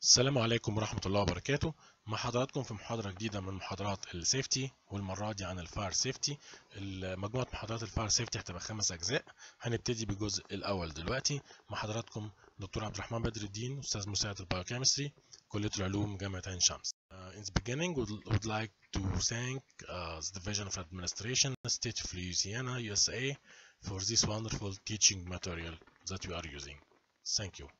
السلام عليكم ورحمة الله وبركاته مع حضراتكم في محاضرة جديدة من محاضرات السيفتي والمرة دي عن الفاير سيفتي مجموعة محاضرات الفاير سيفتي هتبقى خمس أجزاء هنبتدي بالجزء الأول دلوقتي مع حضراتكم دكتور عبد الرحمن بدر الدين أستاذ مساعد البايوكيمستري كلية العلوم جامعة عين شمس. Uh, in the beginning, we would, would like to thank uh, the Division of Administration, State of Louisiana, USA, for this wonderful teaching material that we are using. Thank you.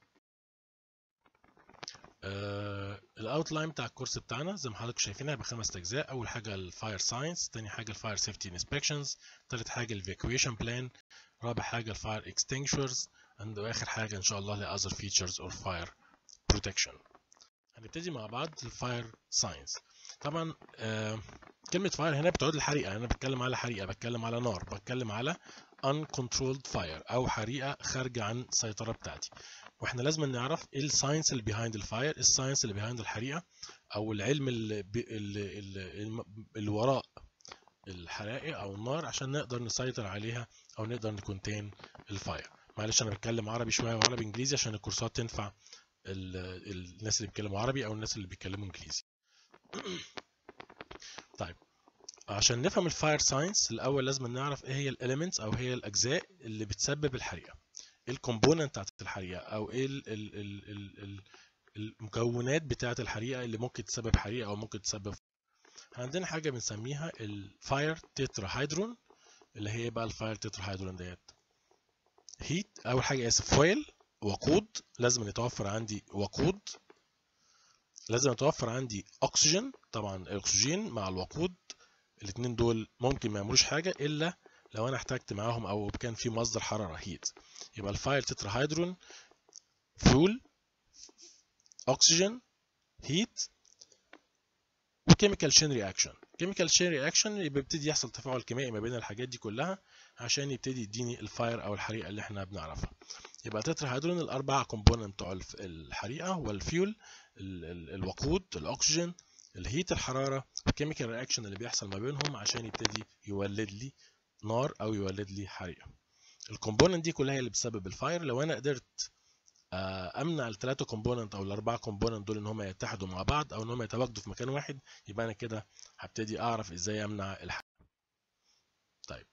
آه الاوتلاين بتاع الكورس بتاعنا زي ما حضراتكم شايفين هيبقى خمس اجزاء اول حاجه الفاير ساينس تاني حاجه الفاير سيفتي انسبكشنز تالت حاجه الفيكويشن بلان رابع حاجه الفاير اكستنكشرز واخر حاجه ان شاء الله ل other features or fire protection هنبتدي مع بعض الفاير ساينس طبعا آه كلمه فاير هنا بتعود الحريقه انا بتكلم على حريقه بتكلم على نار بتكلم على uncontrolled fire او حريقه خارجه عن السيطره بتاعتي واحنا لازم نعرف ايه الساينس اللي بيهايند الفاير الساينس اللي بيهايند الحريقه او العلم اللي, اللي, اللي, اللي وراء الحرائق او النار عشان نقدر نسيطر عليها او نقدر نكونتين الفاير معلش انا بتكلم عربي شويه وعربي انجليزي عشان الكورسات تنفع الناس اللي بيتكلموا عربي او الناس اللي بيتكلموا انجليزي طيب عشان نفهم الفاير ساينس الاول لازم نعرف ايه هي الاليمنتس او هي الاجزاء اللي بتسبب الحريقه الكومبوننت بتاعت الحريقه او ايه ال ال ال ال ال المكونات بتاعت الحريقه اللي ممكن تسبب حريقه او ممكن تسبب عندنا حاجه بنسميها الفاير تتراهيدرون اللي هي بقى الفاير تتراهيدرون ديت هيت اول حاجه اسف فويل وقود لازم يتوفر عندي وقود لازم يتوفر عندي اكسجين طبعا الاكسجين مع الوقود الاثنين دول ممكن ما يعملوش حاجه الا لو انا احتجت معاهم او كان في مصدر حراره هيت يبقى الفاير تتراهيدرون فيول اكسجين هيت وكيميكال شين رياكشن كيميكال شين رياكشن بيبتدي يحصل تفاعل كيميائي ما بين الحاجات دي كلها عشان يبتدي يديني الفاير او الحريقه اللي احنا بنعرفها يبقى تتراهيدرون الاربع كومبوننت بتوع الحريقه هو الفيول الوقود الاكسجين الهيت الحراره والكيميكال رياكشن اللي بيحصل ما بينهم عشان يبتدي يولد لي نار او يولد لي حريقه الكومبوننت دي كلها هي اللي بتسبب الفاير لو انا قدرت امنع الثلاثه كومبوننت او الاربعه كومبوننت دول ان هم يتحدوا مع بعض او ان هم يتواجدوا في مكان واحد يبقى انا كده هبتدي اعرف ازاي امنع الحريقه طيب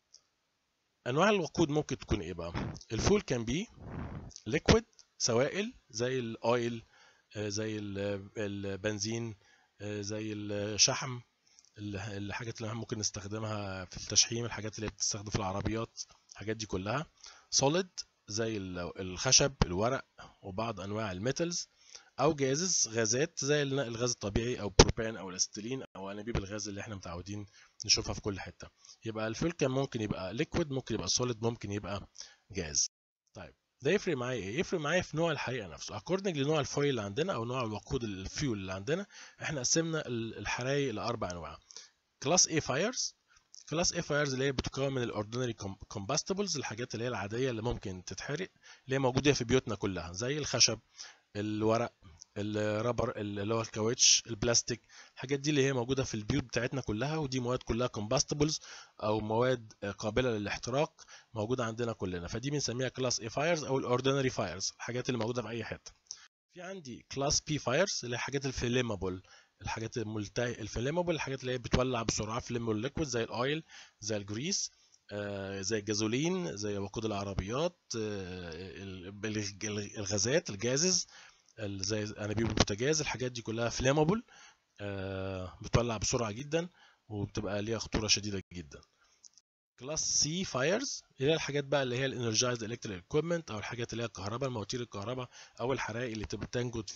انواع الوقود ممكن تكون ايه بقى الفول كان بي ليكويد سوائل زي الاويل زي البنزين زي الشحم الحاجات اللي ممكن نستخدمها في التشحيم الحاجات اللي بتستخدم في العربيات الحاجات دي كلها سوليد زي الخشب الورق وبعض انواع الميتالز او جازز غازات زي الغاز الطبيعي او بروبان او الاستيلين او انابيب الغاز اللي احنا متعودين نشوفها في كل حته يبقى الفيول كان ممكن يبقى ليكويد ممكن يبقى سوليد ممكن يبقى جاز طيب ده يفرق معايا ايه يفرق معايا في نوع الحريقه نفسه اكوردنج لنوع الفويل اللي عندنا او نوع الوقود الفيول اللي عندنا احنا قسمنا الحرايق لاربع انواع كلاس A فايرز كلاس A فايرز اللي هي بتتكون من الاوردينري كومباستبلز الحاجات اللي هي العاديه اللي ممكن تتحرق اللي هي موجوده في بيوتنا كلها زي الخشب الورق الربر اللي هو الكاوتش البلاستيك الحاجات دي اللي هي موجوده في البيوت بتاعتنا كلها ودي مواد كلها كومباستبلز او مواد قابله للاحتراق موجوده عندنا كلنا فدي بنسميها كلاس A فايرز او الاوردينري فايرز الحاجات اللي موجوده في اي حته في عندي كلاس B فايرز اللي هي الحاجات الفليمابل الحاجات الملتهي الفليمابل الحاجات اللي هي بتولع بسرعه فليمابل ليكويد زي الاويل زي الجريس آه زي الجازولين زي وقود العربيات آه الغازات الجازز زي انابيب البوتاجاز الحاجات دي كلها فليمابل آه بتولع بسرعه جدا وبتبقى ليها خطوره شديده جدا كلاس سي فايرز اللي هي الحاجات بقى اللي هي الانرجايزد الكتريك ايكويبمنت او الحاجات اللي هي الكهرباء المواتير الكهرباء او الحرائق اللي تبقى تنجد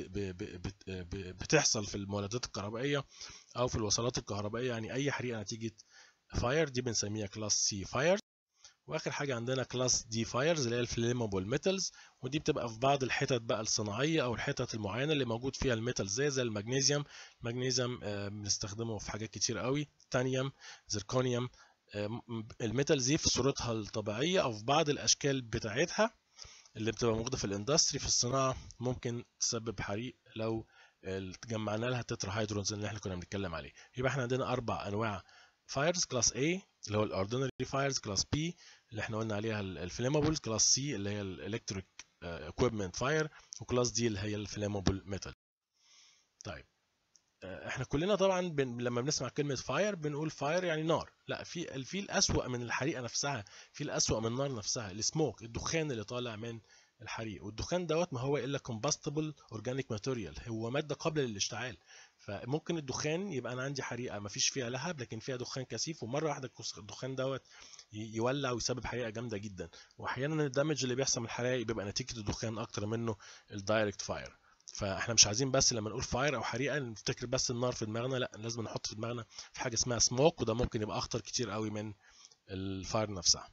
بتحصل في المولدات الكهربائيه او في الوصلات الكهربائيه يعني اي حريقه نتيجه فاير دي بنسميها كلاس سي فاير واخر حاجه عندنا كلاس دي فايرز اللي هي الفليمابل ميتالز ودي بتبقى في بعض الحتت بقى الصناعيه او الحتت المعينه اللي موجود فيها الميتالز زي زي المغنيسيوم المغنيسيوم بنستخدمه في حاجات كتير قوي تانيوم زركونيوم الميتالز دي في صورتها الطبيعيه او في بعض الاشكال بتاعتها اللي بتبقى موجوده في الاندستري في الصناعه ممكن تسبب حريق لو جمعنا لها تتراهيدرونز اللي احنا كنا بنتكلم عليه يبقى احنا عندنا اربع انواع فايرز كلاس A اللي هو الاوردينري فايرز كلاس B اللي احنا قلنا عليها الفليمابلز كلاس C اللي هي الالكتريك اكويبمنت فاير وكلاس دي اللي هي الفلامبل ميتال طيب احنا كلنا طبعا بن... لما بنسمع كلمه فاير بنقول فاير يعني نار لا في في الاسوأ من الحريقه نفسها في الاسوأ من النار نفسها السموك الدخان اللي طالع من الحريق والدخان دوت ما هو الا كومباستبل اورجانيك ماتيريال هو ماده قابله للاشتعال فممكن الدخان يبقى انا عندي حريقه ما فيش فيها لهب لكن فيها دخان كثيف ومره واحده الدخان دوت يولع ويسبب حريقه جامده جدا واحيانا الدمج اللي بيحصل من الحرائق بيبقى نتيجه الدخان اكتر منه الدايركت فاير فاحنا مش عايزين بس لما نقول فاير او حريقه نفتكر بس النار في دماغنا لا لازم نحط في دماغنا في حاجه اسمها سموك وده ممكن يبقى اخطر كتير قوي من الفاير نفسها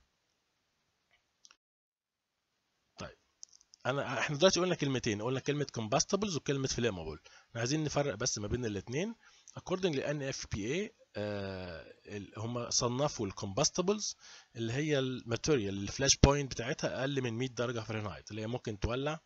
طيب انا احنا دلوقتي قلنا كلمتين قلنا كلمه combustibles وكلمه flammable احنا عايزين نفرق بس ما بين الاثنين according ل NFPA آه هم صنفوا الكومباستبلز اللي هي الماتيريال الفلاش بوينت بتاعتها اقل من 100 درجه فahrenheit اللي هي ممكن تولع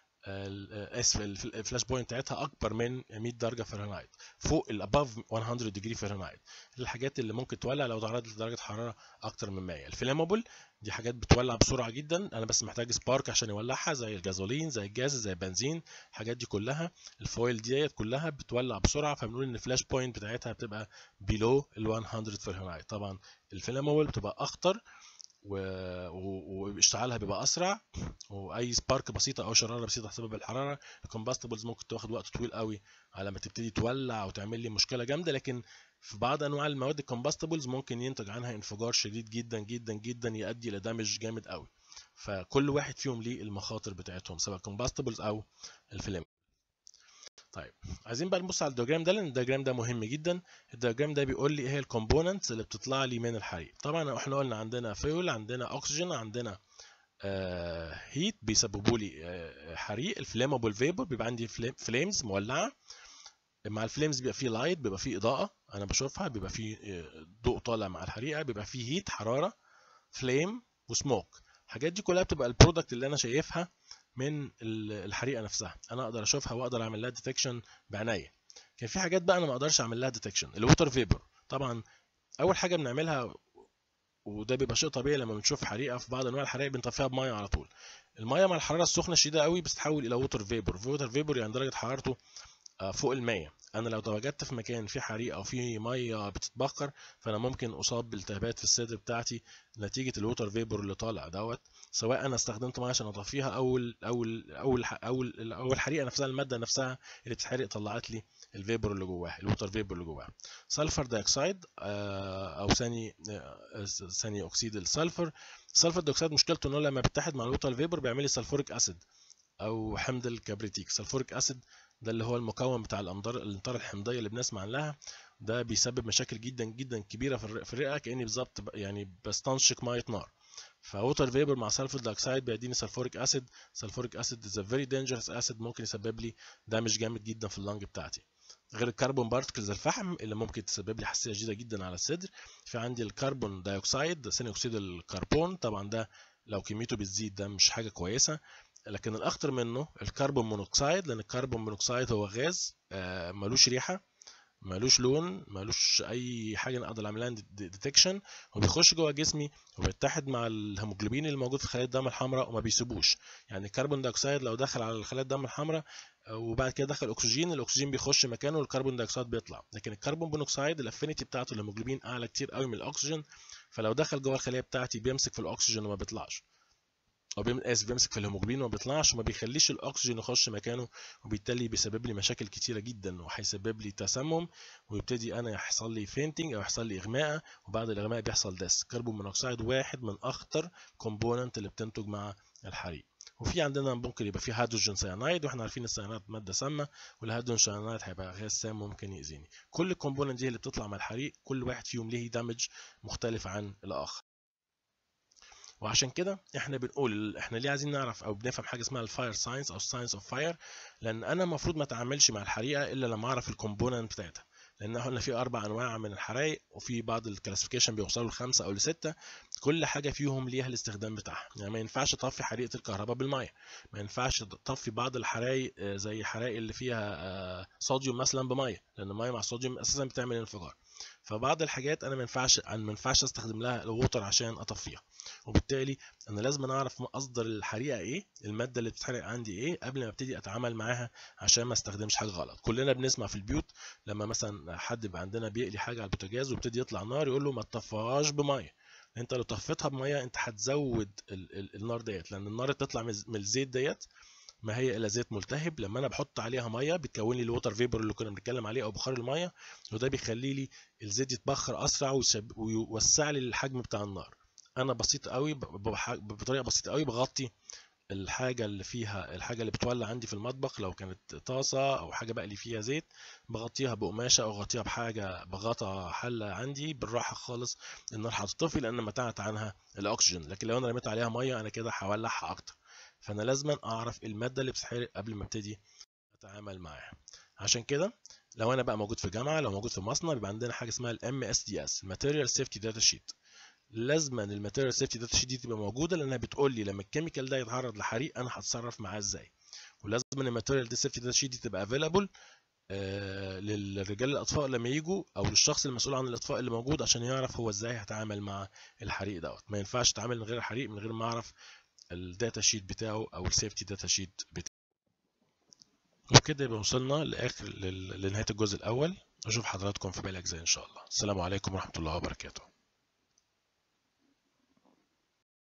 اسف الفلاش بوينت بتاعتها اكبر من 100 درجه فahrenheit فوق الاباف 100 ديجري فahrenheit الحاجات اللي ممكن تولع لو تعرضت لدرجه حراره اكتر من 100 الفلامبل دي حاجات بتولع بسرعه جدا انا بس محتاج سبارك عشان يولعها زي الجازولين زي الجاز زي البنزين الحاجات دي كلها الفويل ديت كلها بتولع بسرعه فبنقول ان الفلاش بوينت بتاعتها بتبقى بيلو ال 100 فahrenheit طبعا الفلامبل بتبقى اخطر واشتعالها بيبقى اسرع واي سبارك بسيطه او شراره بسيطه بسبب الحراره الكومباستبلز ممكن تاخد وقت طويل قوي على ما تبتدي تولع او تعمل لي مشكله جامده لكن في بعض انواع المواد الكومباستبلز ممكن ينتج عنها انفجار شديد جدا جدا جدا يؤدي الى دامج جامد قوي فكل واحد فيهم ليه المخاطر بتاعتهم سواء كومباستبلز او الفلام طيب عايزين بقى نبص على الدياجرام ده لان الدياجرام ده مهم جدا الدياجرام ده بيقول لي ايه هي الكومبوننتس اللي بتطلع لي من الحريق طبعا احنا قلنا عندنا فيول عندنا اكسجين عندنا آه هيت بيسببوا لي آه حريق الفلامبل فيبر بيبقى عندي فليمز مولعه مع الفليمز بيبقى فيه لايت بيبقى فيه اضاءه انا بشوفها بيبقى فيه ضوء طالع مع الحريقه بيبقى فيه هيت حراره فليم وسموك الحاجات دي كلها بتبقى البرودكت اللي انا شايفها من الحريقه نفسها انا اقدر اشوفها واقدر اعمل لها ديتكشن بعناية كان في حاجات بقى انا ما اقدرش اعمل لها ديتكشن الووتر فيبر طبعا اول حاجه بنعملها وده بيبقى شيء طبيعي لما بنشوف حريقه في بعض انواع الحرائق بنطفيها بميه على طول الميه مع الحراره السخنه الشديده قوي بتتحول الى ووتر فيبر ووتر فيبر يعني درجه حرارته فوق المية انا لو تواجدت في مكان فيه حريقه او فيه ميه بتتبخر فانا ممكن اصاب بالتهابات في الصدر بتاعتي نتيجه الووتر فيبر اللي طالع دوت سواء انا استخدمت ميه عشان اطفيها او ال او ال او ال او ال او الحريقه نفسها الماده نفسها اللي بتتحرق طلعت لي الفيبر اللي جواها الووتر فيبر اللي جواها سلفر دايوكسيد او ثاني ثاني اكسيد السلفر السلفر دايوكسيد مشكلته انه لما بيتحد مع الووتر فيبر بيعمل لي سلفوريك اسيد او حمض الكبريتيك سلفوريك اسيد ده اللي هو المكون بتاع الامطار الامطار الحمضيه اللي بنسمع عنها ده بيسبب مشاكل جدا جدا كبيره في الرئه كاني بالظبط يعني بستنشق ميه نار فووتر فيبر مع سلفور دايوكسيد بيديني سلفوريك اسيد سلفوريك اسيد از فيري دينجرس اسيد ممكن يسبب لي دامج جامد جدا في اللنج بتاعتي غير الكربون بارتكلز الفحم اللي ممكن تسبب لي حساسيه شديده جدا على الصدر في عندي الكربون دايوكسيد ثاني اكسيد الكربون طبعا ده لو كميته بتزيد ده مش حاجه كويسه لكن الاخطر منه الكربون مونوكسيد لان الكربون مونوكسيد هو غاز ملوش ريحه ملوش لون ملوش اي حاجه نقدر اعمل لها ديتكشن وبيخش جوه جسمي وبيتحد مع الهيموجلوبين اللي موجود في خلايا الدم الحمراء وما بيسيبوش يعني الكربون دايوكسيد لو دخل على خلايا الدم الحمراء وبعد كده دخل اكسجين الاكسجين بيخش مكانه والكربون دايوكسيد بيطلع لكن الكربون مونوكسيد الافينيتي بتاعته الهيموجلوبين اعلى كتير قوي من الاكسجين فلو دخل جوه الخليه بتاعتي بيمسك في الاكسجين وما بيطلعش او بيم... اسف بيمسك في الهيموجلوبين وما بيطلعش وما بيخليش الاكسجين يخش مكانه وبالتالي بيسبب لي مشاكل كتيره جدا وهيسبب لي تسمم ويبتدي انا يحصل لي فينتنج او يحصل لي اغماء وبعد الاغماء بيحصل دس كربون مونوكسيد واحد من اخطر كومبوننت اللي بتنتج مع الحريق وفي عندنا ممكن يبقى في هيدروجين سيانايد واحنا عارفين السيانايد ماده سامه والهيدروجين سيانايد هيبقى غاز سام ممكن يأذيني كل الكومبوننت دي اللي بتطلع مع الحريق كل واحد فيهم ليه دامج مختلف عن الاخر وعشان كده احنا بنقول احنا ليه عايزين نعرف او بنفهم حاجه اسمها الفاير ساينس او ساينس اوف فاير لان انا المفروض ما اتعاملش مع الحريقه الا لما اعرف الكومبوننت بتاعتها لان احنا في اربع انواع من الحرائق وفي بعض الكلاسيفيكيشن بيوصلوا لخمسه او لسته كل حاجه فيهم ليها الاستخدام بتاعها يعني ما ينفعش اطفي حريقه الكهرباء بالميه ما ينفعش اطفي بعض الحرائق زي حرائق اللي فيها صوديوم مثلا بميه لان الميه مع الصوديوم اساسا بتعمل انفجار فبعض الحاجات انا ما ينفعش انا ما ينفعش استخدم لها الووتر عشان اطفيها وبالتالي انا لازم اعرف مصدر الحريقه ايه الماده اللي بتتحرق عندي ايه قبل ما ابتدي اتعامل معاها عشان ما استخدمش حاجه غلط كلنا بنسمع في البيوت لما مثلا حد يبقى عندنا بيقلي حاجه على البوتاجاز ويبتدي يطلع نار يقول له ما تطفيهاش بميه انت لو طفيتها بميه انت هتزود ال ال النار ديت لان النار بتطلع من الزيت ديت ما هي الا زيت ملتهب لما انا بحط عليها ميه بتكون لي الووتر فيبر اللي كنا بنتكلم عليه او بخار الميه وده بيخلي لي الزيت يتبخر اسرع ويوسع لي الحجم بتاع النار انا بسيط قوي بطريقه بسيطه قوي بغطي الحاجه اللي فيها الحاجه اللي بتولع عندي في المطبخ لو كانت طاسه او حاجه بقلي فيها زيت بغطيها بقماشه او اغطيها بحاجه بغطا حله عندي بالراحه خالص النار هتطفي لان متعت عنها الاكسجين لكن لو انا رميت عليها ميه انا كده هولعها اكتر فانا لازم اعرف الماده اللي بتتحرق قبل ما ابتدي اتعامل معاها عشان كده لو انا بقى موجود في جامعه لو موجود في مصنع بيبقى عندنا حاجه اسمها الام اس دي اس ماتيريال سيفتي داتا شيت لازما الماتيريال سيفتي داتا شيت دي تبقى موجوده لانها بتقول لي لما الكيميكال ده يتعرض لحريق انا هتصرف معاه ازاي ولازم الماتيريال دي سيفتي داتا شيت دي تبقى افيلابل آه للرجال الاطفاء لما يجوا او للشخص المسؤول عن الاطفاء اللي موجود عشان يعرف هو ازاي هيتعامل مع الحريق دوت ما ينفعش اتعامل من غير الحريق من غير ما اعرف الداتا شيت بتاعه او السيفتي داتا شيت بتاعه وبكده يبقى وصلنا لاخر لنهايه الجزء الاول اشوف حضراتكم في باقي الاجزاء ان شاء الله السلام عليكم ورحمه الله وبركاته